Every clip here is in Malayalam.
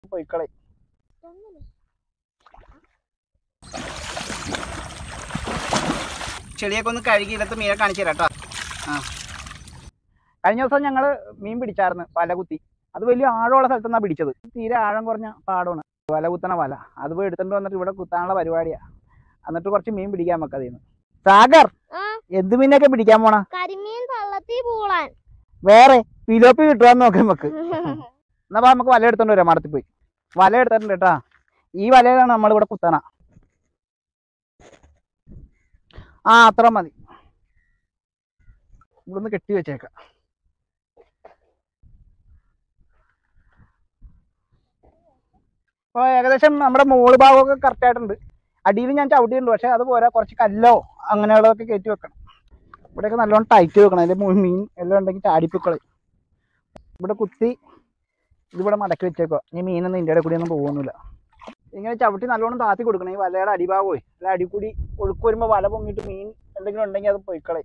പോയിക്കളെ ചെളിയൊക്കെ ഒന്ന് കഴുകി ഇടത്ത് മീനെ കാണിച്ചു തരാം കേട്ടോ ആ കഴിഞ്ഞ ദിവസം ഞങ്ങൾ മീൻ പിടിച്ചായിരുന്നു വല കുത്തി അത് വലിയ ആഴമുള്ള സ്ഥലത്ത് നിന്നാണ് പിടിച്ചത് തീരെ ആഴം കുറഞ്ഞ പാടമാണ് വല കുത്തണ വല അത് പോയി എടുത്തോണ്ട് വന്നിട്ട് ഇവിടെ കുത്താനുള്ള പരിപാടിയാ എന്നിട്ട് കുറച്ച് മീൻ പിടിക്കാൻ വെക്കതീന്ന് സാഗർ ആ എന്ത് മീനൊക്കെ പിടിക്കാൻ പോണ കരിമീൻ പള്ളത്തി പൂളാൻ വേറെ പിലോപ്പി കിട്ടുവാന്ന് നോക്കാം നമുക്ക് എന്നാ വാ നമുക്ക് വല എടുത്തോണ്ട് വരാം മടത്തിൽ പോയി വല എടുത്തിട്ടുണ്ട് കേട്ടാ ഈ വലയിലാണ് നമ്മളിവിടെ കുത്തണ ആ അത്ര മതി ഇവിടുന്ന് കെട്ടി വെച്ചേക്കാം അപ്പോൾ ഏകദേശം നമ്മുടെ മോള് ഭാഗമൊക്കെ കറക്റ്റ് ആയിട്ടുണ്ട് അടിയിൽ ഞാൻ ചവിട്ടിയിട്ടുണ്ട് പക്ഷെ അത് പോരാ കുറച്ച് കല്ലോ അങ്ങനെയുള്ളതൊക്കെ കയറ്റി വെക്കണം ഇവിടെയൊക്കെ നല്ലോണം ടൈറ്റ് വെക്കണം അതിൽ മീൻ എല്ലാം ഉണ്ടെങ്കിൽ ചാടിപ്പിക്കളെ ഇവിടെ കുത്തി ഇതിവിടെ മടക്കി വെച്ചേക്കോ ഇനി മീനൊന്നും ഇതിൻ്റെ കൂടി ഒന്നും പോകുന്നില്ല ഇങ്ങനെ ചവിട്ടി നല്ലോണം താത്തി കൊടുക്കണം ഈ വലയുടെ അടിഭാഗമേ അല്ല അടി കൂടി ഒഴുക്ക് വരുമ്പോൾ വല പൊങ്ങിയിട്ട് മീൻ എന്തെങ്കിലും ഉണ്ടെങ്കിൽ അത് പൊയ്ക്കളെ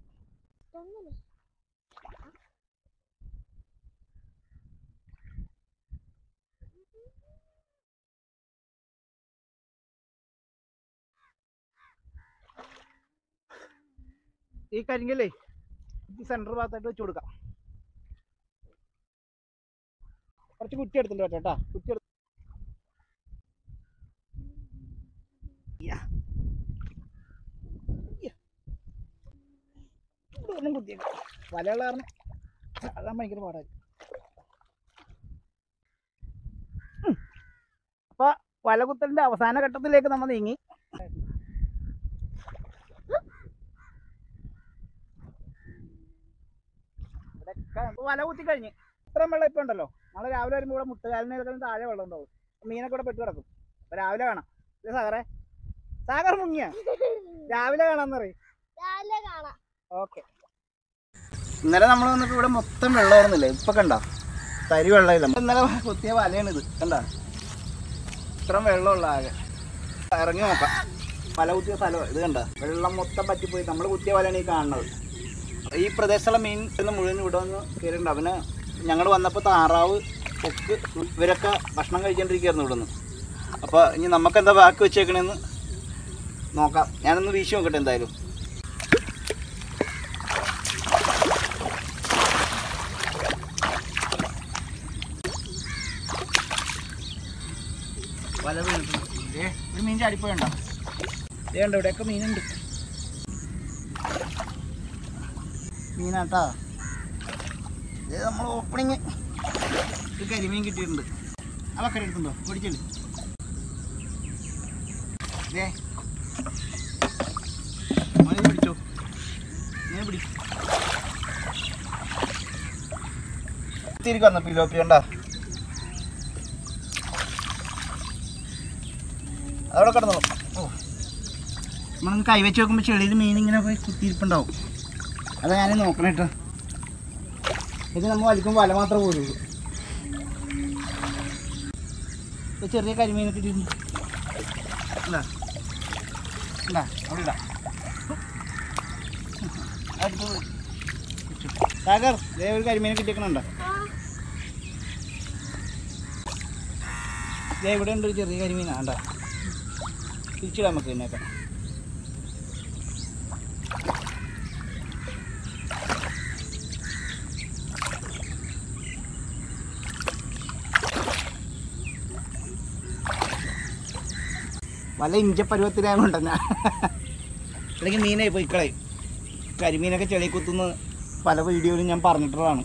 ഈ കരിങ്കല്ലേ ഈ സെൻറ്റർ ഭാഗത്തായിട്ട് വെച്ച് കൊടുക്കാം കുറച്ച് കുറ്റി എടുത്തിട്ട് പറ്റാ കേട്ടാ കുറ്റി എടുത്ത് യ്യ. യ്യ. ഇവിടെ ഒന്നും കുത്തിയേക്കാം വലയുള്ള കാരണം അതാൻ ഭയങ്കര പാടായി അപ്പൊ വലകുത്തലിന്റെ അവസാന ഘട്ടത്തിലേക്ക് നമ്മൾ നീങ്ങി ഇവിടെയൊക്കെ വല കുത്തി കഴിഞ്ഞ് ഇത്രയും വെള്ളം ഇപ്പൊ ഉണ്ടല്ലോ നാളെ രാവിലെ വരുമ്പോൾ ഇവിടെ മുട്ടുകാലിനേക്കാളും താഴെ വെള്ളം ഉണ്ടാവും മീനൊക്കെ ഇവിടെ പെട്ട് കിടക്കും അപ്പൊ രാവിലെ കാണാം ഇത് സാഗറെ സാഗർ മുങ്ങിയ രാവിലെ കാണാന്ന് പറയും രാവിലെ കാണാം ഓക്കെ ഇന്നലെ നമ്മൾ വന്നപ്പോ ഇവിടെ മൊത്തം വെള്ളമായിരുന്നില്ലേ ഇപ്പൊ കണ്ട തരി വെള്ളമില്ല ഇന്നലെ കുത്തിയ വലയാണ് ഇത് കണ്ട ഇത്രയും വെള്ളമുള്ള ആകെ ഇറങ്ങി നോക്കാം വല കുത്തിയ സ്ഥലം ഇത് കണ്ട വെള്ളം മൊത്തം പറ്റിപ്പോയി നമ്മൾ കുത്തിയ വലയാണ് ഈ കാണുന്നത് ഈ പ്രദേശത്തുള്ള മീൻ ഇന്ന് മുഴുവൻ ഇവിടെ വന്ന് കയറിയിട്ടുണ്ട് അവന് ഞങ്ങൾ വന്നപ്പോൾ താറാവ് കൊക്ക് ഇവരൊക്കെ ഭക്ഷണം കഴിച്ചുകൊണ്ടിരിക്കുകയായിരുന്നു ഇവിടെ നിന്ന് അപ്പോൾ ഇനി നമുക്ക് എന്താ ബാക്കി വെച്ചേക്കണേന്ന് നോക്കാം ഞാനൊന്ന് വീശി നോക്കട്ടെ എന്തായാലും വല വീണിട്ടുണ്ട് ദേ, ഒരു മീൻ ചാടിപ്പോയുണ്ടോ ദേ ഉണ്ട് ഇവിടെയൊക്കെ മീനുണ്ട് മീനാട്ടാ ഇത് നമ്മൾ ഓപ്പണിങ് ഒരു കരിമീൻ കിട്ടിയിട്ടുണ്ട് അതൊക്കെ എടുത്തുണ്ടോ പിടിച്ചില്ല ദേ മോനെ ഇത് പിടിച്ചോ നീ പിടി തിരികെ വന്ന പിലോപ്പി കണ്ടാ അതവിടെ കിടന്നോളൂ ഓ നമ്മൾ കൈ വെച്ച് നോക്കുമ്പോൾ ചെളിയിൽ മീൻ ഇങ്ങനെ പോയി കുത്തിയിരിപ്പുണ്ടാവും അതാ ഞാൻ നോക്കണം കേട്ടോ ഇത് നമ്മൾ വലിക്കുമ്പോൾ വല മാത്രമേ പോരുള്ളൂ ഇത് ചെറിയ കരിമീനെ കിട്ടിയിട്ടുണ്ട് ഇണ്ടാ ഇണ്ടാ അവിടെ ഇടാം അടുത്ത് വെച്ചു. സാഗർ ദേ ഒരു കരിമീനെ കിട്ടിയേക്കണുണ്ടോ ദേ ഇവിടെ ഉണ്ട് ഒരു ചെറിയ കരിമീനാണ്ടാ തിരിച്ചിടാം നമുക്ക് ഇതിനൊക്കെ വല്ല ഇഞ്ച പരുവത്തിലായ കൊണ്ടെന്നാ അല്ലെങ്കിൽ മീനായി പോയി കളയും കരിമീനൊക്കെ ചെളി കുത്തുന്ന പല വീഡിയോയിലും ഞാൻ പറഞ്ഞിട്ടുള്ളതാണ്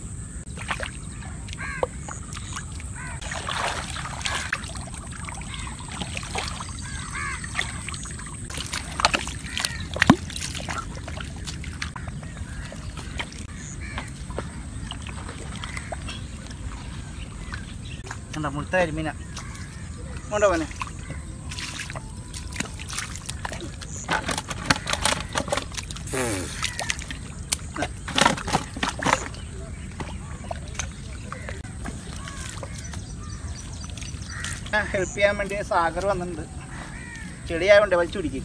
എന്താ മുഴുത്ത കരിമീന കൊണ്ടുപോനെ ഹെൽപ്പ് ചെയ്യാൻ വേണ്ടി സാഗർ വന്നിട്ടുണ്ട് ചെടിയായോണ്ട് വലിച്ചു പിടിക്കും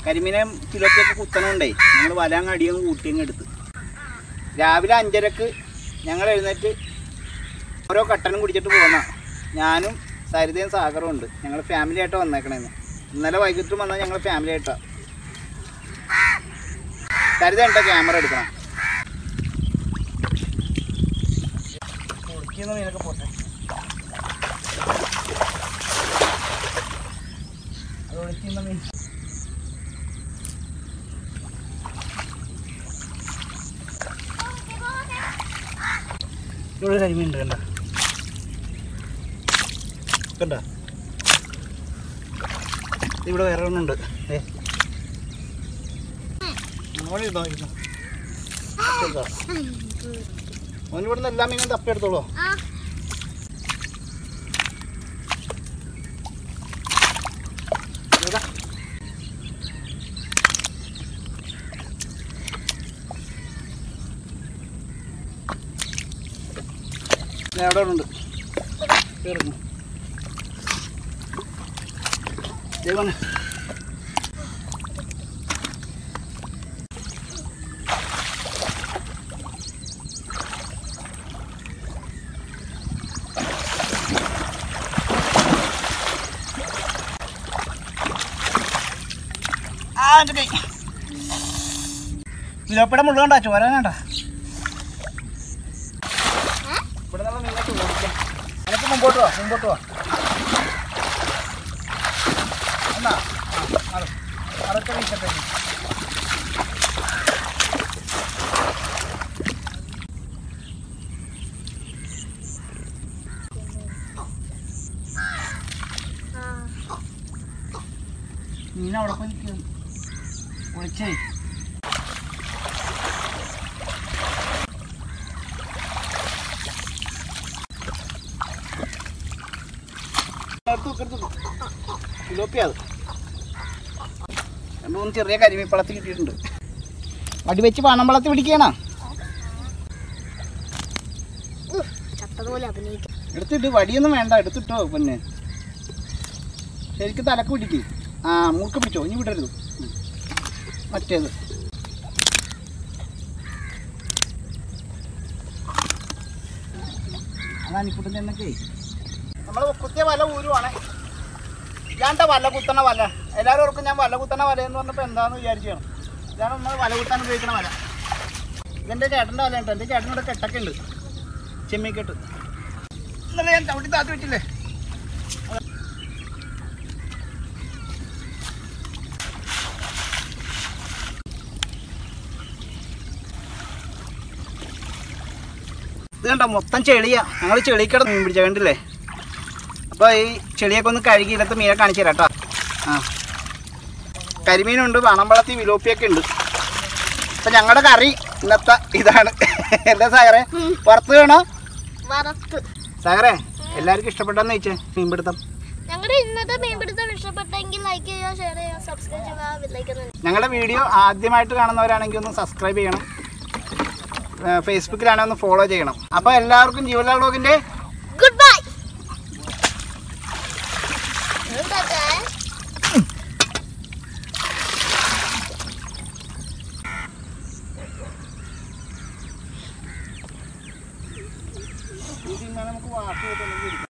കരിമീനെ കിലോക്കൊക്കെ കുത്തണോണ്ടേ ഞങ്ങൾ വല അങ്ങ് അടിയങ്ങ് കൂട്ടിയങ്ങ് എടുത്ത് രാവിലെ അഞ്ചരക്ക് ഞങ്ങൾ എഴുന്നേറ്റ് ഓരോ കട്ടനും കുടിച്ചിട്ട് പോന്ന ഞാനും സരിതയും സാഗറും ഉണ്ട് ഞങ്ങൾ ഫാമിലി ആയിട്ട് വന്നേക്കണേന്ന് ഇന്നലെ വൈകിട്ടും വന്നാൽ ഞങ്ങൾ ഫാമിലി ആയിട്ടാ സരിത ഉണ്ടോ ക്യാമറ എടുക്കണം പൊളിക്കുന്ന മീനൊക്കെ പോട്ടെ അത് ഒളിക്കുന്ന മീൻ ഇവിടെ കരിമീൻ ഉണ്ട് കണ്ട കണ്ട ഇവിടെ വേറെ ഒന്നുണ്ട് ഏ മോനെ ഇതോ ഇതോ ഇതോ. മോന് ഇവിടുന്ന് എല്ലാ മീനും തപ്പിയെടുത്തോളൂ ആ ഇവിടെ ദേ അവിടെ ഉണ്ട് കയറുന്നു ദൈവനെ ആ എൻ്റെ കൈ കിലോപ്പയുടെ മുള്ള കണ്ടാ ചോരാനാണ്ടാ ഇവിടെ നിന്നുള്ള മീനൊക്കെ ഓടിക്കാം എനിക്ക് മുമ്പോട്ട് വാ മുമ്പോട്ട് വാ എന്നാ ആ, അത് അതൊക്കെ വീശട്ടെ മീൻ അവിടെ പോയി നിൽക്കും ഒളിച്ചേ കിലോപ്പിയാ അത് രണ്ട് മൂന്ന് ചെറിയ കരിമീപ്പളത്തിൽ കിട്ടിയിട്ടുണ്ട് അടി വെച്ച് പണമ്പളത്തിൽ പിടിക്കണ ചത്തതുപോലെ അഭിനയിക്കും എടുത്തിട്ട് വടിയൊന്നും വേണ്ട എടുത്തിട്ടോ പിന്നെ ശരിക്കും തലക്ക് പിടിക്ക് ആ മൂക്ക് പിടിച്ചോ ഇനി വിടരുത് ഉം. മറ്റേത് അതാണ് ഇക്കുട്ടൻ എന്നൊക്കെ നമ്മൾ കുത്തിയ വല ഊരുവാണ് ഇല്ലാണ്ട വല കുത്തണ വല എല്ലാവരും ഓർക്കും ഞാൻ വല കുത്തണ വല എന്ന് പറഞ്ഞപ്പോൾ എന്താണെന്ന് വിചാരിച്ചാണ് ഇതാണ് നമ്മൾ വല കുത്താൻ ഉപയോഗിക്കണ വല ഇതെൻ്റെ ചേട്ടൻ്റെ വല കേട്ടോ എൻ്റെ ചേട്ടനോട് കെട്ടൊക്കെ ഉണ്ട് ചെമ്മിക്കെട്ട് ഇന്നലെ ഞാൻ ചവിട്ടി താത്തി വെച്ചില്ലേ ഇത് കണ്ടോ മൊത്തം ചെളിയാ ഞങ്ങൾ ചെളിക്കട മീൻ പിടിച്ച കണ്ടില്ലേ അപ്പോൾ ഈ ചെളിയൊക്കെ ഒന്ന് കഴുകി ഇതിനകത്ത് മീനെ കാണിച്ചു തരാം കേട്ടോ ആ കരിമീനുണ്ട് പണമ്പളത്തി വിലോപ്പിയൊക്കെ ഉണ്ട് അപ്പം ഞങ്ങളുടെ കറി ഇന്നത്തെ ഇതാണ് എന്താ സാഗറെ പുറത്ത് വേണോ വറുത്ത് സാഗറെ എല്ലാവർക്കും ഇഷ്ടപ്പെട്ടെന്ന് ചോദിച്ചേ മീൻപിടുത്തം ഞങ്ങളുടെ ഇന്നത്തെ മീൻപിടുത്തം ഇഷ്ടപ്പെട്ടെങ്കിൽ ലൈക്ക് ചെയ്യുക ഷെയർ ചെയ്യുക സബ്സ്ക്രൈബ് ചെയ്യുക വിലയ്ക്കുന്നു ഞങ്ങളുടെ വീഡിയോ ആദ്യമായിട്ട് കാണുന്നവരാണെങ്കിൽ ഒന്ന് സബ്സ്ക്രൈബ് ചെയ്യണം ഏഹ് ഫേസ്ബുക്കിലാണെങ്കിൽ ഒന്ന് ഫോളോ ചെയ്യണം അപ്പോൾ എല്ലാവർക്കും ജീവലാൽ വ്ളോഗിൻ്റെ ഗുഡ് ബൈ